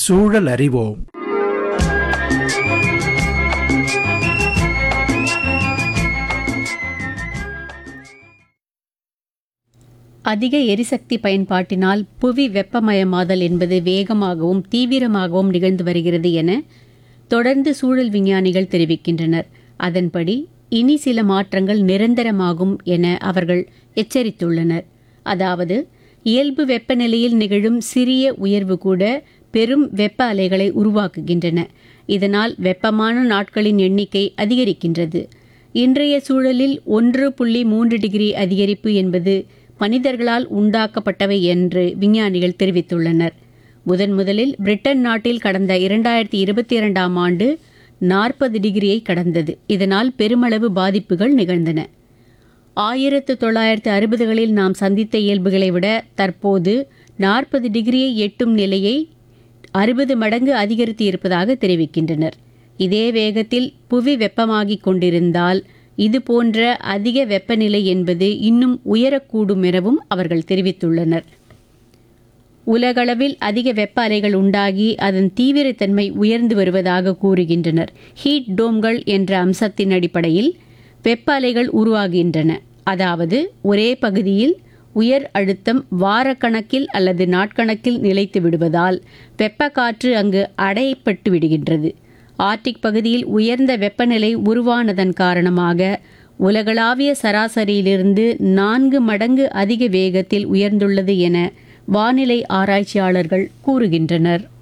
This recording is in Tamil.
சூழல் அறிவோம் அதிக எரிசக்தி பயன்பாட்டினால் புவி வெப்பமயமாதல் என்பது வேகமாகவும் தீவிரமாகவும் நிகழ்ந்து வருகிறது என தொடர்ந்து சூழல் விஞ்ஞானிகள் தெரிவிக்கின்றனர் அதன்படி இனி சில மாற்றங்கள் நிரந்தரமாகும் என அவர்கள் எச்சரித்துள்ளனர் அதாவது இயல்பு வெப்பநிலையில் நிகழும் சிறிய உயர்வு கூட பெரும் வெப்ப அலைகளை உருவாக்குகின்றன இதனால் வெப்பமான நாட்களின் எண்ணிக்கை அதிகரிக்கின்றது இன்றைய சூழலில் ஒன்று புள்ளி மூன்று டிகிரி அதிகரிப்பு என்பது மனிதர்களால் உண்டாக்கப்பட்டவை என்று விஞ்ஞானிகள் தெரிவித்துள்ளனர் முதன் முதலில் பிரிட்டன் நாட்டில் கடந்த இரண்டாயிரத்தி இருபத்தி இரண்டாம் ஆண்டு நாற்பது டிகிரியை கடந்தது இதனால் பெருமளவு பாதிப்புகள் நிகழ்ந்தன ஆயிரத்து தொள்ளாயிரத்து அறுபதுகளில் நாம் சந்தித்த இயல்புகளை விட தற்போது நாற்பது டிகிரியை எட்டும் நிலையை அறுபது மடங்கு அதிகரித்து இருப்பதாக தெரிவிக்கின்றனர் இதே வேகத்தில் புவி வெப்பமாகிக் கொண்டிருந்தால் இது போன்ற அதிக வெப்பநிலை என்பது இன்னும் உயரக்கூடும் எனவும் அவர்கள் தெரிவித்துள்ளனர் உலகளவில் அதிக வெப்ப அலைகள் உண்டாகி அதன் தீவிரத்தன்மை உயர்ந்து வருவதாக கூறுகின்றனர் ஹீட் டோம்கள் என்ற அம்சத்தின் அடிப்படையில் வெப்ப அலைகள் உருவாகின்றன அதாவது ஒரே பகுதியில் உயர் அழுத்தம் வாரக்கணக்கில் அல்லது நாட்கணக்கில் நிலைத்து விடுவதால் வெப்ப காற்று அங்கு அடைப்பட்டு விடுகின்றது ஆர்டிக் பகுதியில் உயர்ந்த வெப்பநிலை உருவானதன் காரணமாக உலகளாவிய சராசரியிலிருந்து நான்கு மடங்கு அதிக வேகத்தில் உயர்ந்துள்ளது என வானிலை ஆராய்ச்சியாளர்கள் கூறுகின்றனர்